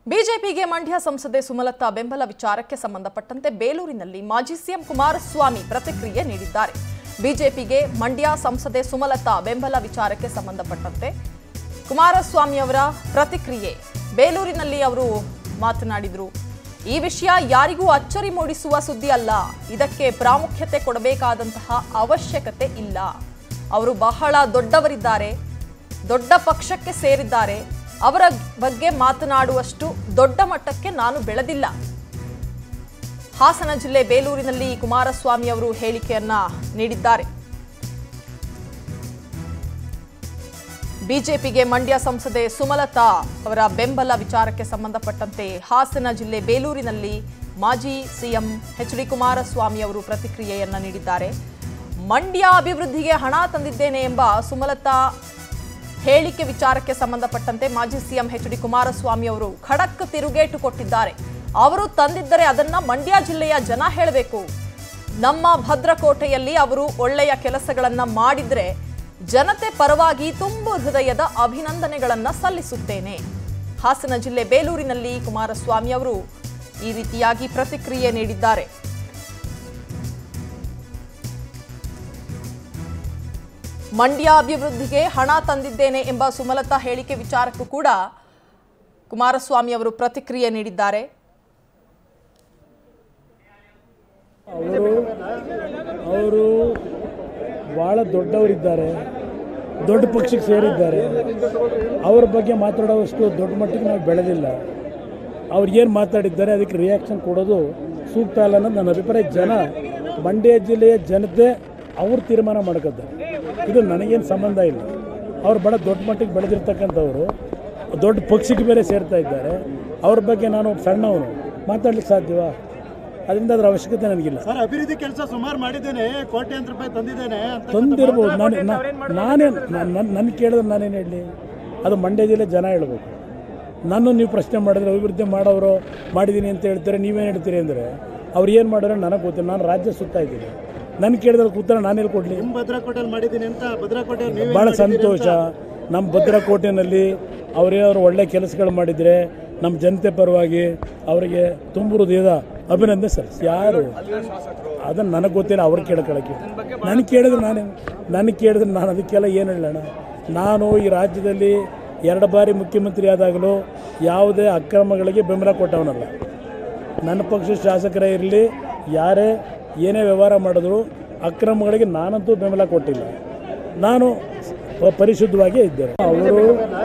ಬಿಜೆಪಿಗೆ ಮಂಡ್ಯ ಸಂಸದೆ ಸುಮಲತಾ ಬೆಂಬಲ ವಿಚಾರಕ್ಕೆ ಸಂಬಂಧಪಟ್ಟಂತೆ ಬೇಲೂರಿನಲ್ಲಿ ಮಾಜಿ ಸಿಎಂ ಕುಮಾರಸ್ವಾಮಿ ಪ್ರತಿಕ್ರಿಯೆ ನೀಡಿದ್ದಾರೆ ಬಿಜೆಪಿಗೆ ಮಂಡ್ಯ ಸಂಸದೆ ಸುಮಲತಾ ಬೆಂಬಲ ವಿಚಾರಕ್ಕೆ ಸಂಬಂಧಪಟ್ಟಂತೆ ಕುಮಾರಸ್ವಾಮಿ ಅವರ ಪ್ರತಿಕ್ರಿಯೆ ಬೇಲೂರಿನಲ್ಲಿ ಅವರು ಮಾತನಾಡಿದರು ಈ ವಿಷಯ ಯಾರಿಗೂ ಅಚ್ಚರಿ ಮೂಡಿಸುವ ಸುದ್ದಿ ಅಲ್ಲ ಇದಕ್ಕೆ ಪ್ರಾಮುಖ್ಯತೆ ಕೊಡಬೇಕಾದಂತಹ ಅವಶ್ಯಕತೆ ಇಲ್ಲ ಅವರು ಬಹಳ ದೊಡ್ಡವರಿದ್ದಾರೆ ದೊಡ್ಡ ಪಕ್ಷಕ್ಕೆ ಸೇರಿದ್ದಾರೆ ಅವರ ಬಗ್ಗೆ ಮಾತನಾಡುವಷ್ಟು ದೊಡ್ಡ ಮಟ್ಟಕ್ಕೆ ನಾನು ಬೆಳೆದಿಲ್ಲ ಹಾಸನ ಜಿಲ್ಲೆ ಬೇಲೂರಿನಲ್ಲಿ ಕುಮಾರಸ್ವಾಮಿ ಅವರು ಹೇಳಿಕೆಯನ್ನ ನೀಡಿದ್ದಾರೆ ಬಿಜೆಪಿಗೆ ಮಂಡ್ಯ ಸಂಸದೆ ಸುಮಲತಾ ಅವರ ಬೆಂಬಲ ವಿಚಾರಕ್ಕೆ ಸಂಬಂಧಪಟ್ಟಂತೆ ಹಾಸನ ಜಿಲ್ಲೆ ಬೇಲೂರಿನಲ್ಲಿ ಮಾಜಿ ಸಿಎಂ ಎಚ್ ಡಿ ಕುಮಾರಸ್ವಾಮಿ ಅವರು ಪ್ರತಿಕ್ರಿಯೆಯನ್ನ ನೀಡಿದ್ದಾರೆ ಮಂಡ್ಯ ಅಭಿವೃದ್ಧಿಗೆ ಹಣ ತಂದಿದ್ದೇನೆ ಎಂಬ ಸುಮಲತಾ ಹೇಳಿಕೆ ವಿಚಾರಕ್ಕೆ ಸಂಬಂಧಪಟ್ಟಂತೆ ಮಾಜಿ ಸಿಎಂ ಎಚ್ ಡಿ ಕುಮಾರಸ್ವಾಮಿ ಅವರು ಖಡಕ್ ತಿರುಗೇಟು ಕೊಟ್ಟಿದ್ದಾರೆ ಅವರು ತಂದಿದ್ದರೆ ಅದನ್ನ ಮಂಡ್ಯ ಜಿಲ್ಲೆಯ ಜನ ಹೇಳಬೇಕು ನಮ್ಮ ಭದ್ರಕೋಟೆಯಲ್ಲಿ ಅವರು ಒಳ್ಳೆಯ ಕೆಲಸಗಳನ್ನ ಮಾಡಿದ್ರೆ ಜನತೆ ಪರವಾಗಿ ತುಂಬು ಹೃದಯದ ಅಭಿನಂದನೆಗಳನ್ನ ಸಲ್ಲಿಸುತ್ತೇನೆ ಹಾಸನ ಜಿಲ್ಲೆ ಬೇಲೂರಿನಲ್ಲಿ ಕುಮಾರಸ್ವಾಮಿ ಅವರು ಈ ರೀತಿಯಾಗಿ ಪ್ರತಿಕ್ರಿಯೆ ನೀಡಿದ್ದಾರೆ ಮಂಡ್ಯ ಅಭಿವೃದ್ಧಿಗೆ ಹಣ ತಂದಿದ್ದೇನೆ ಎಂಬ ಸುಮಲತಾ ಹೇಳಿಕೆ ವಿಚಾರಕ್ಕೂ ಕೂಡ ಕುಮಾರಸ್ವಾಮಿ ಅವರು ಪ್ರತಿಕ್ರಿಯೆ ನೀಡಿದ್ದಾರೆ ಅವರು ಅವರು ಭಾಳ ದೊಡ್ಡವರಿದ್ದಾರೆ ದೊಡ್ಡ ಪಕ್ಷಕ್ಕೆ ಸೇರಿದ್ದಾರೆ ಅವ್ರ ಬಗ್ಗೆ ಮಾತಾಡೋವಷ್ಟು ದೊಡ್ಡ ಮಟ್ಟಿಗೆ ನಾವು ಬೆಳೆದಿಲ್ಲ ಅವ್ರು ಏನು ಮಾತಾಡಿದ್ದಾರೆ ಅದಕ್ಕೆ ರಿಯಾಕ್ಷನ್ ಕೊಡೋದು ಸೂಕ್ತ ಅಲ್ಲ ಅನ್ನೋದು ನನ್ನ ಅಭಿಪ್ರಾಯ ಜನ ಮಂಡ್ಯ ಜಿಲ್ಲೆಯ ಜನತೆ ಅವ್ರು ತೀರ್ಮಾನ ಮಾಡ್ಕೊತಾರೆ ಇದು ನನಗೇನು ಸಂಬಂಧ ಇಲ್ಲ ಅವ್ರು ಬಹಳ ದೊಡ್ಡ ಮಟ್ಟಿಗೆ ಬೆಳೆದಿರ್ತಕ್ಕಂಥವ್ರು ದೊಡ್ಡ ಪಕ್ಷಕ್ಕೆ ಬೇರೆ ಸೇರ್ತಾ ಇದ್ದಾರೆ ಅವ್ರ ಬಗ್ಗೆ ನಾನು ಒಬ್ಬ ಸಣ್ಣವನು ಮಾತಾಡ್ಲಿಕ್ಕೆ ಸಾಧ್ಯವಾ ಅದರಿಂದ ಅದರ ಅವಶ್ಯಕತೆ ನನಗಿಲ್ಲ ಸರ್ ಅಭಿವೃದ್ಧಿ ಕೆಲಸ ಸುಮಾರು ಮಾಡಿದ್ದೇನೆ ಕೋಟ್ಯಾಂತರ ರೂಪಾಯಿ ತಂದಿದ್ದೇನೆ ಅಂತ ತಂದಿರ್ಬೋದು ನಾನು ನಾನೇ ನನ್ನ ಕೇಳಿದ್ರೆ ನಾನೇನು ಹೇಳಲಿ ಅದು ಮಂಡ್ಯ ಜಿಲ್ಲೆ ಜನ ಹೇಳ್ಬೇಕು ನಾನು ನೀವು ಪ್ರಶ್ನೆ ಮಾಡಿದ್ರೆ ಅಭಿವೃದ್ಧಿ ಮಾಡೋರು ಮಾಡಿದ್ದೀನಿ ಅಂತ ಹೇಳ್ತಾರೆ ನೀವೇನು ಹೇಳ್ತೀರಿ ಅಂದರೆ ಅವ್ರು ಏನು ಮಾಡೋರು ನನಗೆ ಗೊತ್ತಿಲ್ಲ ನಾನು ರಾಜ್ಯ ಸುತ್ತಾ ಇದ್ದೀನಿ ನನ್ನ ಕೇಳಿದ್ರೆ ಉತ್ತರ ನಾನೆಲ್ಲಿ ಕೊಡಲಿ ನಿಮ್ ಭದ್ರಕೋಟೆಯಲ್ಲಿ ಮಾಡಿದ್ದೀನಿ ಅಂತ ಭದ್ರಕೋಟೆ ನೀವೇ ಭಾಳ ಸಂತೋಷ ನಮ್ಮ ಭದ್ರಕೋಟೆನಲ್ಲಿ ಅವರೇನಾದ್ರು ಒಳ್ಳೆ ಕೆಲಸಗಳು ಮಾಡಿದರೆ ನಮ್ಮ ಜನತೆ ಪರವಾಗಿ ಅವರಿಗೆ ತುಂಬು ಹೃದಯದ ಅಭಿನಂದನೆ ಸಲ್ಲಿಸಿ ಯಾರು ಅದನ್ನು ನನಗೆ ಗೊತ್ತಿಲ್ಲ ಅವ್ರು ಕೇಳ್ಕೊಳಕ್ಕೆ ನನಗೆ ಕೇಳಿದ್ರೆ ನಾನೇ ನನಗೆ ಕೇಳಿದ್ರೆ ನಾನು ಅದಕ್ಕೆಲ್ಲ ಏನು ಹೇಳೋಣ ನಾನು ಈ ರಾಜ್ಯದಲ್ಲಿ ಎರಡು ಬಾರಿ ಮುಖ್ಯಮಂತ್ರಿ ಆದಾಗಲೂ ಯಾವುದೇ ಅಕ್ರಮಗಳಿಗೆ ಬೆಂಬಲ ಕೊಟ್ಟವನಲ್ಲ ನನ್ನ ಪಕ್ಷದ ಶಾಸಕರೇ ಇರಲಿ ಯಾರೇ ಏನೇ ವ್ಯವಹಾರ ಮಾಡಿದ್ರು ಅಕ್ರಮಗಳಿಗೆ ನಾನಂತೂ ಬೆಂಬಲ ಕೊಟ್ಟಿಲ್ಲ ನಾನು ಪ- ಪರಿಶುದ್ಧವಾಗಿಯೇ ಇದ್ದೇನೆ ಅವರು